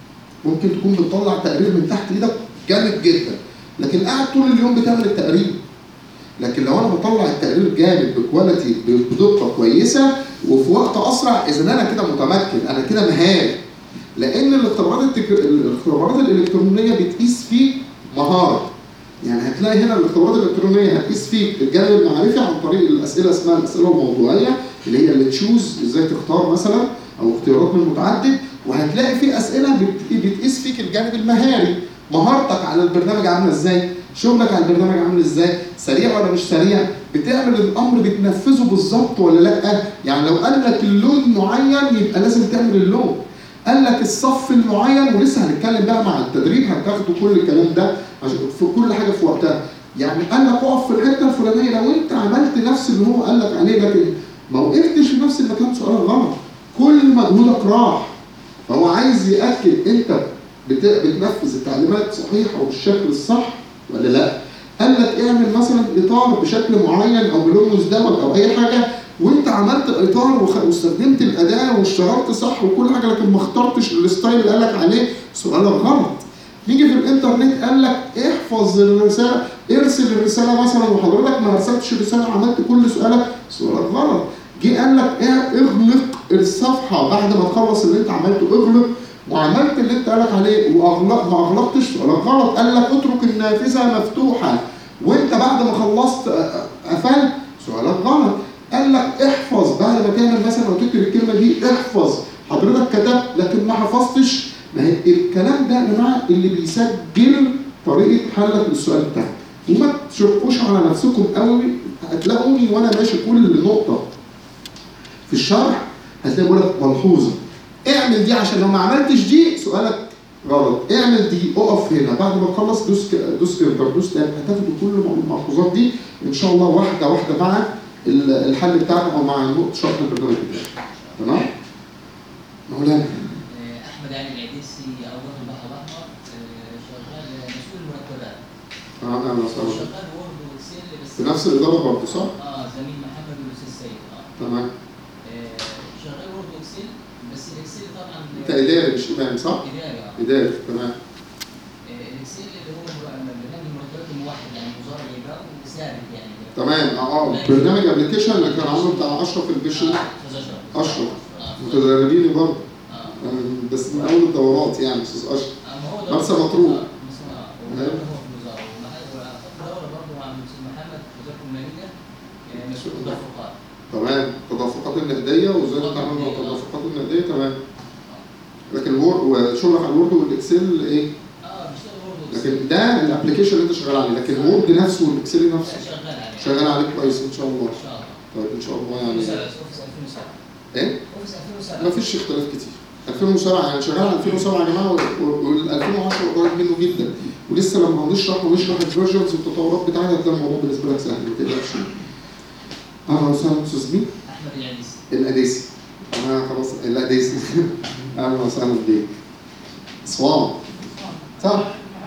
ممكن تكون بتطلع تقرير من تحت ايدك جامد جدا لكن قاعد طول اليوم بتعمل التقرير لكن لو انا بطلع التقرير جامد بكواليتي بدقه كويسه وفي وقت اسرع اذا انا كده متمكن انا كده مهاري لان الاختبارات التك... الاختبارات الالكترونيه بتقيس فيك مهاره يعني هتلاقي هنا الاختبارات الالكترونيه هتقيس فيك الجانب المعرفي عن طريق الاسئله اسمها الاسئله الموضوعيه اللي هي اللي تشوز ازاي تختار مثلا او اختيارات من متعدد وهتلاقي في اسئله بت- بتقيس فيك الجانب المهاري مهارتك على البرنامج عامله ازاي شغلك على البرنامج عامل ازاي سريع ولا مش سريع بتعمل الامر بتنفذه بالظبط ولا لا يعني لو قال لك اللون معين يبقى لازم تعمل اللون قال لك الصف المعين ولسه هنتكلم بقى مع التدريب هتاخدوا كل الكلام ده عشان في كل حاجه في وقتها يعني قال لك اقف في الحته الفلانيه لو انت عملت نفس اللي هو قال لك عليه لكن ما وقفتش في نفس المكان سؤالك غلط كل مجهودك راح فهو عايز ياكد انت بت- بتنفذ التعليمات صحيحه وبالشكل الصح ولا لا قال لك اعمل مثلا اطار بشكل معين او بلون مزدوج او اي حاجه وانت عملت الاطار وخ- واستخدمت الاداه واشتغلت صح وكل حاجه لكن ما اخترتش الستايل اللي قال لك عليه سؤالك غلط نيجي في الانترنت قال لك احفظ الرساله ارسل الرساله مثلا وحضرتك ما رسلتش الرساله وعملت كل سؤالك سؤالك غلط جه قال لك ايه اغلق الصفحه بعد ما تخلص اللي انت عملته اغلق وعملت اللي انت قالك عليه واغلق ما اغلقتش سؤالك غلط قال لك اترك النافذه مفتوحه وانت بعد ما خلصت اه، اه، قفلت سؤالك غلط قال لك احفظ بعد ما تعمل مثلا او تكتب الكلمه دي احفظ حضرتك كتبت لكن ما حفظتش ما هي الكلام ده يا جماعه اللي بيسجل طريقه حلك للسؤال بتاعك وما تشقوش على نفسكم قوي هتلاقوني وانا ماشي كل نقطه في الشرح هتلاقي بيقول لك ملحوظه اعمل دي عشان لو ما عملتش دي سؤالك غلط اعمل دي اقف هنا بعد ما تخلص دوس ك- دوس انتر دوس تاب هتاخد كل الملحوظات دي ان شاء الله واحده واحده مع ال- الحل بتاعك او مع نقطه شرح البرنامج بتاعك تمام مولانا احمد علي العديسي او وفد البحر الاحمر آه، شغال مسؤول مرتبات اه اهلا وسهلا شغال وورد واكسل بس في نفس الاداره برضه صح؟ اه زميل محمد والاستاذ سيد اه تمام آه، شغال وورد واكسل بس الاكسل طبعا انت اداري مش امام صح؟ اداري اه اداري تمام آه، الاكسل اللي هو مر- برنامج المرتبات الموحد يعني وزاره الإيجار وثابت يعني تمام اه اه برنامج ابلكيشن اللي كان عامله بتاع اشرف البشري أستاذ أشرف. اشرف آه. متدربين برضه آه، بس من اول الدورات يعني استاذ اشرف آه، ما هو ده- مرسى مطروح آه، مرسى مطروح. وده هو في الوزاره ومح- وأخذت دوره برضه مع الاستاذ محمد في وزاره الماليه آه، مسؤول التدفقات تمام تدفقات النقديه وازاي تعمل مع التدفقات النقديه تمام لكن الوورد وشغلك على الوورد والاكسل ايه؟ اه بيشتغل وورد لكن ده الابلكيشن اللي انت شغال عليه لكن الوورد نفسه والاكسل نفسه شغال عليه شغال عليه كويس ان شاء الله ان شاء الله طيب ان شاء الله يعني اوفيس 2007 ايه؟ اوفيس 2007 ما فيش اختلاف كتير 2007 يعني شغال على 2007 يا جماعه وال 2010 قريب منه جدا ولسه لما هنشرح ونشرح الفيرجنز والتطورات بتاعتها هتلاقي الموضوع بالنسبه لك سهل ما تقلقش اهلا وسهلا استاذ مين؟ احمد العديسي القديسي انا خلاص القديسي اهلا وسهلا بيك صوام صح؟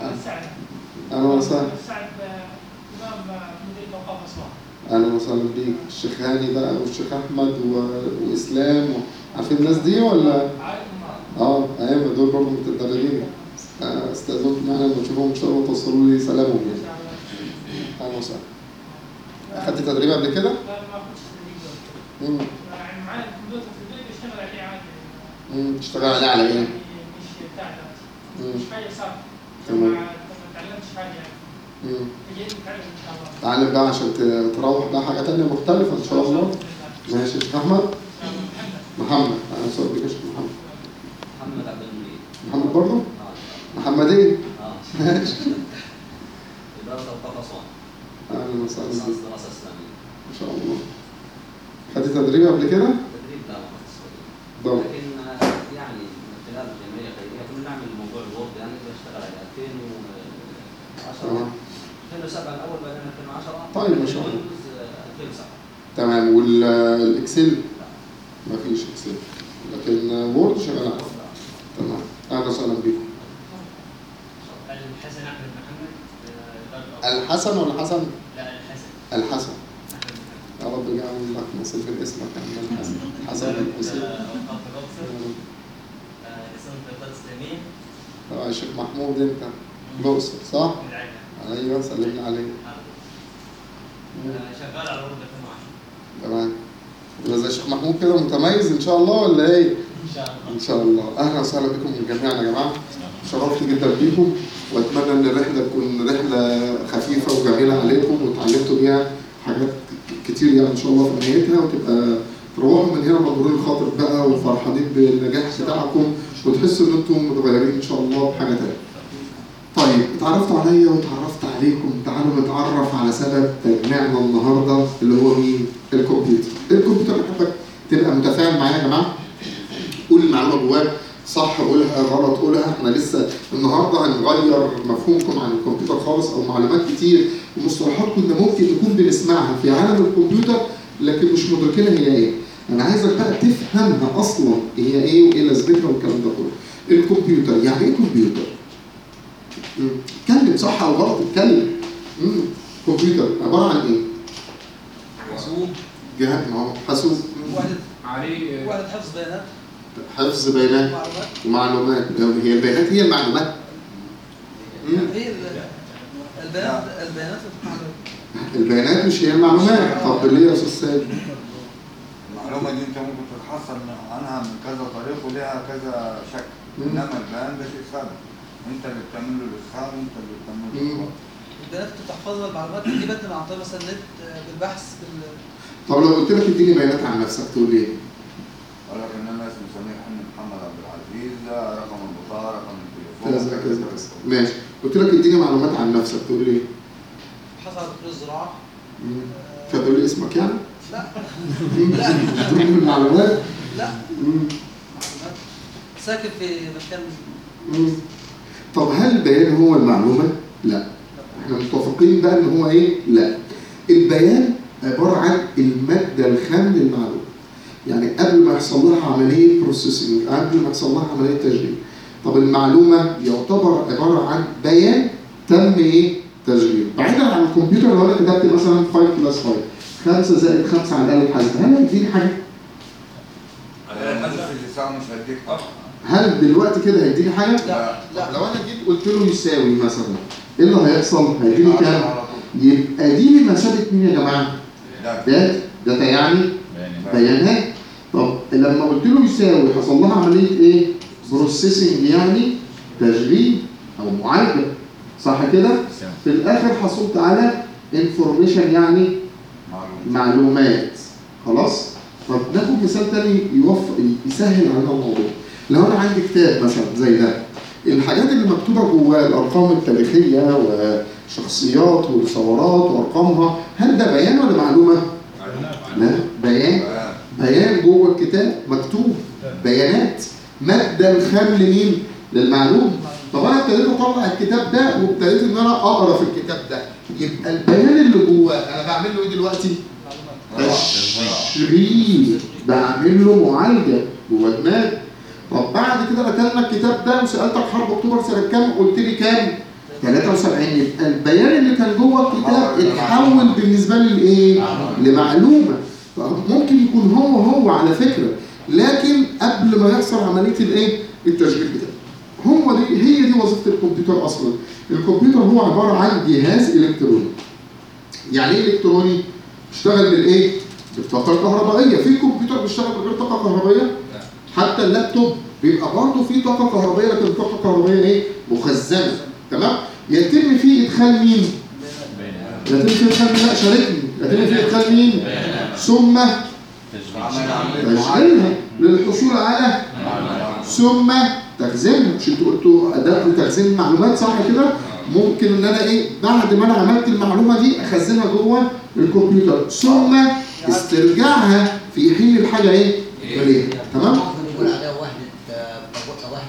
اهلا وسهلا سعد امام مدير اوقاف اسوان اهلا وسهلا بيك الشيخ هاني بقى والشيخ احمد و... واسلام عارفين الناس دي ولا؟ اه ايوه دول برضه متدربين آه، استاذنكم معانا لما تشوفوهم ان شاء الله توصلوا لي سلامهم يعني اهلا وسهلا اخدت تدريب قبل كده؟ لا ما كنتش تدريب مم. يعني معايا الكمبيوتر في البيت اشتغل عليه عادي مم. تشتغل عليه على ايه؟ مش بتاع ده مم. مش حاجه صعبه تمام. ما ما اتعلمتش حاجه يعني مم. جاي نتعلم ان شاء الله تعلم بقى عشان ت- تروح بقى حاجة تانية مختلفة إن شاء الله ماشي يا شيخ أحمد محمد أنا سؤال بك يا شيخ محمد محمد عبد المجيد محمد برضه؟ محمدين اه ماشي إدارة أوقاف أسوان أهلا وسهلا ليسانس بك دراسة إسلامية إن شاء الله خدت تدريب قبل كده؟ تدريب لا ما خدتش. يعني من خلال جمعيه خيريه كنا نعمل موضوع الوورد يعني بشتغل على 2010 تمام. 2007 الاول بعدين 2010 طيب، ما شاء الله. ويندوز، آه، 2007 تمام والاكسل ما فيش اكسل لكن وورد شغال عليه تمام اهلا وسهلا بكم الحسن احمد محمد آه، إدارة الأوقاف. الحسن ولا حسن؟ لا الحسن الحسن يا رب يجعل لك نصيب من اسمك يا عم الحسن حسن إدارة الحسين أوقاف الأقصر آه، لسان الطاقات الإسلامية اه يا شيخ محمود انت الاقصر صح؟ من العلم ايوه سلمنا عليك آه، شغال على وورد 2010 تمام يبقى زي الشيخ محمود كده متميز ان شاء الله ولا ايه؟ إن شاء الله ان شاء الله اهلا وسهلا بكم جميعا يا جماعه شرفت جدا بيكم واتمنى ان الرحله تكون رحله خفيفه وجميله عليكم وتعلمتوا بيها حاجات كتير يعني ان شاء الله في نهايتها وتبقى تروحوا من هنا مبرورين الخاطر بقى وفرحانين بالنجاح بتاعكم وتحسوا ان انتم متغيرين ان شاء الله بحاجه تانيه. طيب اتعرفتوا عليا واتعرفت عليكم تعالوا نتعرف على سبب تجميعنا النهارده اللي هو مين؟ الكمبيوتر. الكمبيوتر بحبك تبقى متفاعل معايا يا جماعه قول المعلومه جواك صح قولها غلط قولها احنا لسه النهارده هنغير مفهومكم عن الكمبيوتر خالص او معلومات كتير ومصطلحات كنا ممكن نكون بنسمعها في عالم الكمبيوتر لكن مش مدركينها هي ايه. انا عايزك بقى تفهمها اصلا هي ايه وايه لازمتها والكلام ده كله. الكمبيوتر يعني ايه كمبيوتر؟ مم. اتكلم صح او غلط اتكلم. مم. كمبيوتر عباره عن ايه؟ حاسوب جهاز ما هو حاسوب واحد عليه واحد حفظ بيانات حفظ بيانات معلومات ومعلومات هي البيانات هي المعلومات مم. هي ال- البيانات البيانات والمعلومات البيانات مش هي المعلومات طب ليه يا استاذ سيد؟ المعلومة دي انت ممكن تتحصل عنها من كذا طريق ولها كذا شكل مم. انما البيان ده شيء ثابت انت اللي بتعمل له الاسخان وانت اللي بتعمل له مم. الخلاص. البيانات بتحفظها المعلومات دي بتبقى عن طريق مثلا النت آه، بالبحث بال طب لو قلت لك اديني بيانات عن نفسك تقول ايه؟ اقول لك ان انا اسمي سمير حمد محمد عبد العزيز رقم البطاقة رقم التليفون كذا كذا كذا ماشي قلت لك اديني معلومات عن نفسك تقول ايه؟ بحث على دكتور الزراعه مم. فتقول لي اسمك يعني؟ لا مم. لا مش تقول لي المعلومات؟ لا مم. معلومات ساكن في مكان مم. طب هل البيان هو المعلومة؟ لا. احنا متفقين بقى ان هو ايه؟ لا. البيان عبارة عن المادة الخام للمعلومة. يعني قبل ما يحصل لها عملية بروسيسنج، قبل ما يحصل لها عملية تشغيل. طب المعلومة يعتبر عبارة عن بيان تم ايه؟ تشغيله. بعيدا عن الكمبيوتر لو انا كتبت مثلا 5 بلس 5 5 زائد 5 على الآلة الحاسبة، هل هيديني حاجة؟ نص اللسان مش هديك هل دلوقتي كده هيديني حاجة؟ لا طب لو انا جيت قلت له يساوي مثلا ايه اللي هيحصل؟ هيديني عشرة كام؟ على طول. يبقى دي بمثابه مين يا جماعه؟ ده داتا داتا يعني بيانات بيانات طب لما قلت له يساوي حصل لها عمليه ايه؟ بروسيسنج يعني تشغيل او معالجه صح كده؟ في الاخر حصلت على انفورميشن يعني معلومة معلومات خلاص؟ طب ناخد مثال تاني يوفق يسهل علينا الموضوع لو انا عندي كتاب مثلا زي ده الحاجات اللي مكتوبه جواه الارقام التاريخيه وشخصيات وثورات وارقامها هل ده بيان ولا معلومه؟ لا بيان بيان. بيان جوه الكتاب مكتوب بيانات مادة الخام لمين؟ للمعلوم طب انا ابتديت اطلع الكتاب ده وابتديت ان انا اقرا في الكتاب ده يبقى البيان اللي جواه انا بعمل له ايه دلوقتي؟ تشغيل بعمل له معالجه جوه دماغي طب بعد كده قتلنا الكتاب ده وسالتك حرب اكتوبر سنه كام؟ قلت لي كام؟ 73 يبقى البيان اللي كان جوه الكتاب اتحول بالنسبه لي لايه؟ لمعلومه طب ممكن يكون هو هو على فكره لكن قبل ما يحصل عمليه الايه؟ التشغيل بتاعه. هو دي هي دي وظيفه الكمبيوتر اصلا. الكمبيوتر هو عباره عن جهاز الكتروني. يعني ايه الكتروني؟ بيشتغل بالايه؟ بالطاقه الكهربائيه، في كمبيوتر بيشتغل بغير طاقه كهربائيه؟ حتى اللابتوب بيبقى برضه فيه طاقه كهربائيه لكن الطاقه الكهربائيه ايه؟ مخزنه تمام؟ يتم فيه ادخال مين؟ يتم فيه ادخال مين؟ لا شاركني يتم فيه ادخال مين؟ ثم تشغيلها للحصول على ثم تخزينها مش انتوا قلتوا اداه لتخزين المعلومات صح كده؟ ممكن ان انا ايه بعد ما انا عملت المعلومه دي اخزنها جوه الكمبيوتر ثم استرجاعها في حين الحاجه ايه؟ اليه تمام؟ ممكن يكون عليها وحدة آه،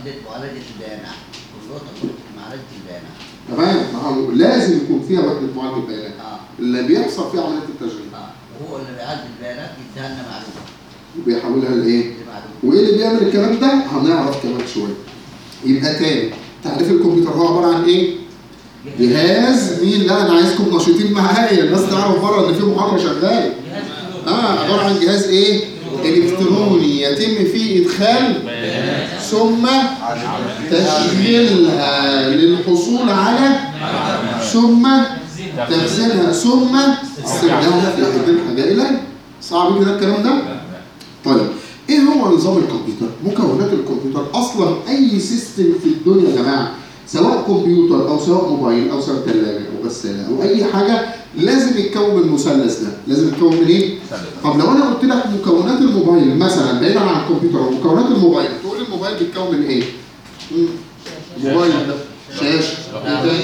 وحده معالجه البيانات كمبيوتر معالجه البيانات تمام ما هو لازم يكون فيها وحده معالجه البيانات اه اللي بيحصل فيها عمليه التشغيل وهو اللي بيعالج البيانات يديها لنا معلومه وبيحولها لايه؟ لمعلومه وايه اللي بيعمل الكلام ده؟ هنعرف كمان شويه. يبقى تاني تعريف الكمبيوتر هو عباره عن ايه؟ جهاز مين؟ لا انا عايزكم نشيطين معايا، الناس تعرف بره ان في محاضره شغاله. اه عباره عن جهاز ايه؟ الكتروني يتم فيه ادخال ثم تشغيلها للحصول على ثم تخزينها ثم استخدامها في احد الحاجه اليه. صعب كده الكلام ده؟ طيب ايه هو نظام الكمبيوتر؟ مكونات الكمبيوتر اصلا اي سيستم في الدنيا يا جماعه سواء كمبيوتر او سواء موبايل او سواء ثلاجه او غساله او اي حاجه لازم يتكون من المثلث ده، لازم يتكون من ايه؟ طب لو انا قلت لك مكونات الموبايل مثلا بعيدا عن الكمبيوتر ومكونات الموبايل تقول لي الموبايل بيتكون من ايه؟ مم. موبايل شاشه ايه تاني؟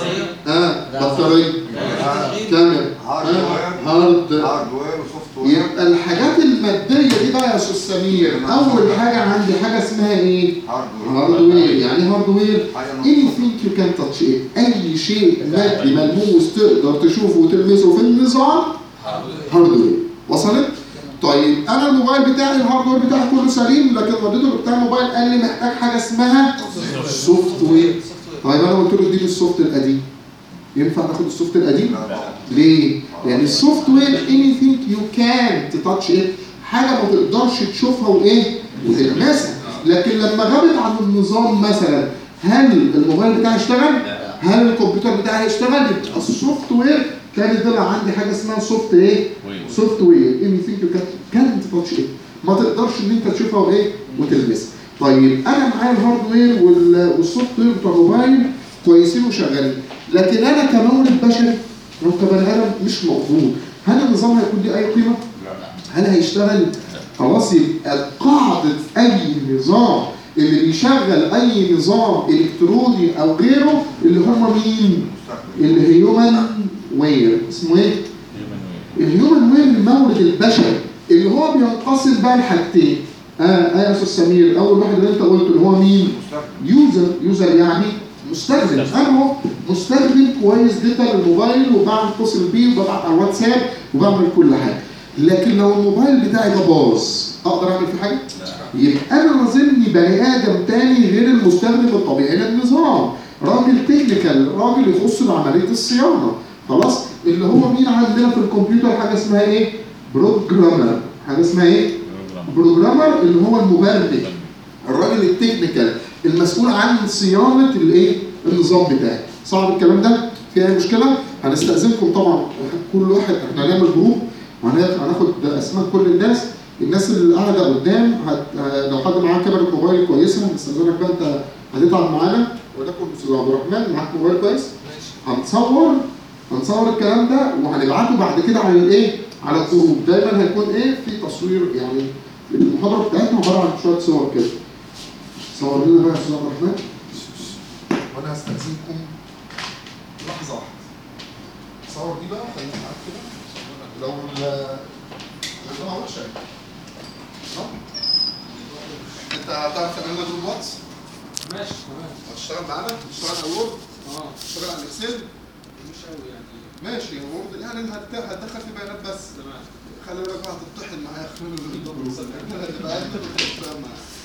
اه بطاريه كاميرا آه، هارد هاردوير وسوفت وير يبقى الحاجات الماديه دي بقى يا استاذ سمير اول حاجه عندي حاجه اسمها ايه؟ هاردوير يعني ايه هاردوير anything you can touch it اي شيء مادي ملموس تقدر تشوفه وتلمسه في النظام هاردوير وصلت؟ طيب انا الموبايل بتاعي الهاردوير بتاعي كله سليم لكن وديته بتاع الموبايل قال لي محتاج حاجه اسمها سوفت وير طيب انا قلت له اديني السوفت القديم ينفع ناخد السوفت القديم؟ ليه؟ لان السوفت وير anything you can touch it حاجه ما تقدرش تشوفها وايه؟ وتلمسها لكن لما غابت عن النظام مثلا هل الموبايل بتاعي اشتغل؟ هل الكمبيوتر بتاعي هيشتغل؟ يبقى السوفت وير كان طلع عندي حاجه اسمها سوفت ايه؟ سوفت وير anything you can can't touch it ما تقدرش ان انت تشوفها وايه؟ وتلمسها. طيب انا معايا الهاردوير وال- والسوفت وير بتوع الموبايل كويسين وشغالين لكن انا كمولد بشري لو كبني ادم مش موجود هل النظام هيكون ليه اي قيمه؟ هل هيشتغل؟ خلاص يبقى قاعده اي نظام اللي بيشغل اي نظام الكتروني او غيره اللي هم مين؟ الهيومن وير اسمه ايه؟ الهيومن وير المورد البشري اللي هو بينقسم بقى لحاجتين اه اه يا استاذ سمير اول واحد اللي انت قلته اللي هو مين؟ يوزر يوزر يعني مستخدم انا هو مستخدم كويس جدا للموبايل وبعمل اتصل بيه وببعت على الواتساب وبعمل كل حاجه لكن لو الموبايل بتاعي ده باظ اقدر اعمل فيه حاجه؟ يبقى انا ناظرني بني ادم تاني غير المستخدم الطبيعي للنظام راجل تكنيكال راجل يخص بعمليه الصيانه خلاص اللي هو مين عندنا في الكمبيوتر حاجه اسمها ايه؟ بروجرامر حاجه اسمها ايه؟ بروجرامر اللي هو المبرمج الراجل التكنيكال المسؤول عن صيانه الايه؟ النظام بتاعي صعب الكلام ده؟ في اي مشكله؟ هنستاذنكم طبعا كل واحد احنا هنعمل جروب وهناخد اسماء كل الناس الناس اللي قاعده قدام هت... لو حد معاه كاميرا موبايل كويسه هنستاذنك بقى انت هتتعب معانا ولكن استاذ عبد الرحمن معاك موبايل كويس هنصور هنصور الكلام ده وهنبعته بعد كده على الايه؟ على الجروب دايما هيكون ايه في تصوير يعني المحاضره بتاعتنا عباره عن شويه صور كده صور لنا بقى يا استاذ عبد الرحمن وانا هستاذنكم لحظه واحده صور دي بقى خلينا معاك كده لو ال الإضاءة وحشة صح؟ أنت هتعرف تعمل لنا جروب واتس؟ ماشي تمام هتشتغل معانا؟ هتشتغل على وورد؟ اه هتشتغل على الاكسل؟ مش قوي يعني ماشي وورد يعني هت- هتدخل في بيانات بس تمام خلي بالك بقى هتطحن معايا خلال الجروب هتبقى أنت بتتفاهم معايا